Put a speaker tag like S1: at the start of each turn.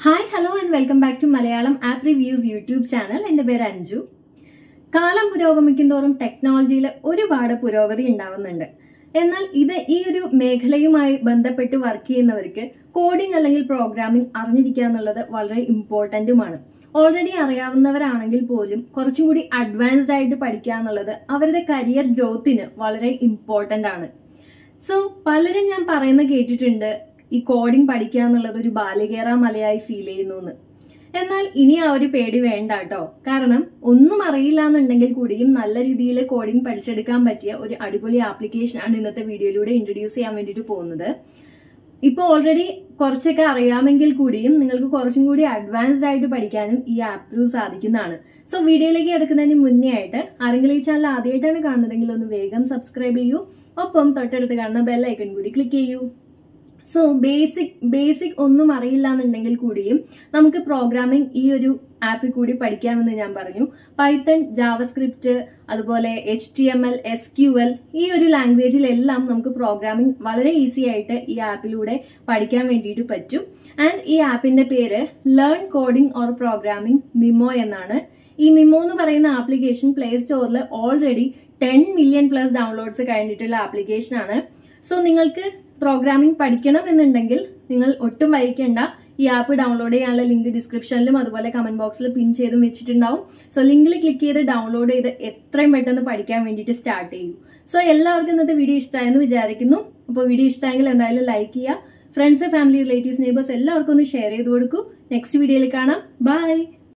S1: hi hello and welcome back to Malayalam app reviews YouTube channel എൻ്റെ പേര് അഞ്ജു കാലം പുരോഗമിക്കുന്തോറും ടെക്നോളജിയിൽ ഒരുപാട് പുരോഗതി ഉണ്ടാവുന്നുണ്ട് എന്നാൽ ഇത് ഈ ഒരു മേഖലയുമായി ബന്ധപ്പെട്ട് വർക്ക് ചെയ്യുന്നവർക്ക് കോഡിംഗ് അല്ലെങ്കിൽ പ്രോഗ്രാമിംഗ് അറിഞ്ഞിരിക്കുക എന്നുള്ളത് വളരെ ഇമ്പോർട്ടൻറ്റുമാണ് ഓൾറെഡി അറിയാവുന്നവരാണെങ്കിൽ പോലും കുറച്ചും കൂടി അഡ്വാൻസ്ഡ് ആയിട്ട് പഠിക്കുക എന്നുള്ളത് അവരുടെ കരിയർ ഗ്രോത്തിന് വളരെ ഇമ്പോർട്ടൻ്റ് ആണ് സോ പലരും ഞാൻ പറയുന്ന കേട്ടിട്ടുണ്ട് ഈ കോഡിംഗ് പഠിക്കുക എന്നുള്ളത് ഒരു ബാലികേറ മലയായി ഫീൽ ചെയ്യുന്നു എന്ന് എന്നാൽ ഇനി ആ ഒരു പേടി വേണ്ട കേട്ടോ കാരണം ഒന്നും അറിയില്ല എന്നുണ്ടെങ്കിൽ കൂടിയും നല്ല രീതിയിൽ കോഡിംഗ് പഠിച്ചെടുക്കാൻ പറ്റിയ ഒരു അടിപൊളി ആപ്ലിക്കേഷൻ ആണ് ഇന്നത്തെ വീഡിയോയിലൂടെ ഇൻട്രൊഡ്യൂസ് ചെയ്യാൻ വേണ്ടിയിട്ട് പോകുന്നത് ഇപ്പോൾ ഓൾറെഡി കുറച്ചൊക്കെ അറിയാമെങ്കിൽ കൂടിയും നിങ്ങൾക്ക് കുറച്ചും കൂടി അഡ്വാൻസ്ഡ് ആയിട്ട് പഠിക്കാനും ഈ ആപ്പ് ത്രൂ സാധിക്കുന്നതാണ് സോ വീഡിയോയിലേക്ക് കിടക്കുന്നതിന് മുന്നേ ആയിട്ട് ആരെങ്കിലും ഈ ചാനൽ ആദ്യമായിട്ടാണ് കാണുന്നതെങ്കിൽ ഒന്ന് വേഗം സബ്സ്ക്രൈബ് ചെയ്യൂ ഒപ്പം തൊട്ടടുത്ത് കാണുന്ന ബെൽ ഐക്കൺ കൂടി ക്ലിക്ക് ചെയ്യൂ സോ ബേസിക് ബേസിക് ഒന്നും അറിയില്ല എന്നുണ്ടെങ്കിൽ കൂടിയും നമുക്ക് പ്രോഗ്രാമിംഗ് ഈ ഒരു ആപ്പിൽ കൂടി പഠിക്കാമെന്ന് ഞാൻ പറഞ്ഞു പൈത്തൺ ജാവസ്ക്രിപ്റ്റ് അതുപോലെ H T M L S Q L ഈ ഒരു ലാംഗ്വേജിലെല്ലാം നമുക്ക് പ്രോഗ്രാമിംഗ് വളരെ ഈസി ആയിട്ട് ഈ ആപ്പിലൂടെ പഠിക്കാൻ വേണ്ടിയിട്ട് പറ്റും ആൻഡ് ഈ ആപ്പിന്റെ പേര് ലേൺ കോഡിംഗ് ഓർ പ്രോഗ്രാമിംഗ് മിമോ എന്നാണ് ഈ മിമോ എന്ന് പറയുന്ന ആപ്ലിക്കേഷൻ പ്ലേ സ്റ്റോറിൽ already ten million plus downloads കഴിഞ്ഞിട്ടുള്ള ആപ്ലിക്കേഷൻ ആണ് സോ നിങ്ങൾക്ക് പ്രോഗ്രാമിംഗ് പഠിക്കണം എന്നുണ്ടെങ്കിൽ നിങ്ങൾ ഒട്ടും വൈകിക്കേണ്ട ഈ ആപ്പ് ഡൗൺലോഡ് ചെയ്യാനുള്ള ലിങ്ക് ഡിസ്ക്രിപ്ഷനിലും അതുപോലെ കമന്റ് ബോക്സിൽ പിൻ ചെയ്തും വെച്ചിട്ടുണ്ടാവും സോ ലിങ്കിൽ ക്ലിക്ക് ചെയ്ത് ഡൗൺലോഡ് ചെയ്ത് എത്രയും പെട്ടെന്ന് പഠിക്കാൻ വേണ്ടിയിട്ട് സ്റ്റാർട്ട് ചെയ്യൂ സോ എല്ലാവർക്കും ഇന്നത്തെ വീഡിയോ ഇഷ്ടമായെന്ന് വിചാരിക്കുന്നു അപ്പോൾ വീഡിയോ ഇഷ്ടമായെങ്കിൽ എന്തായാലും ലൈക്ക് ചെയ്യുക ഫ്രണ്ട്സ് ഫാമിലി റിലേറ്റീവ്സ് നെയ്ബേഴ്സ് എല്ലാവർക്കും ഒന്ന് ഷെയർ ചെയ്ത് കൊടുക്കൂ നെക്സ്റ്റ് വീഡിയോയിൽ കാണാം ബൈ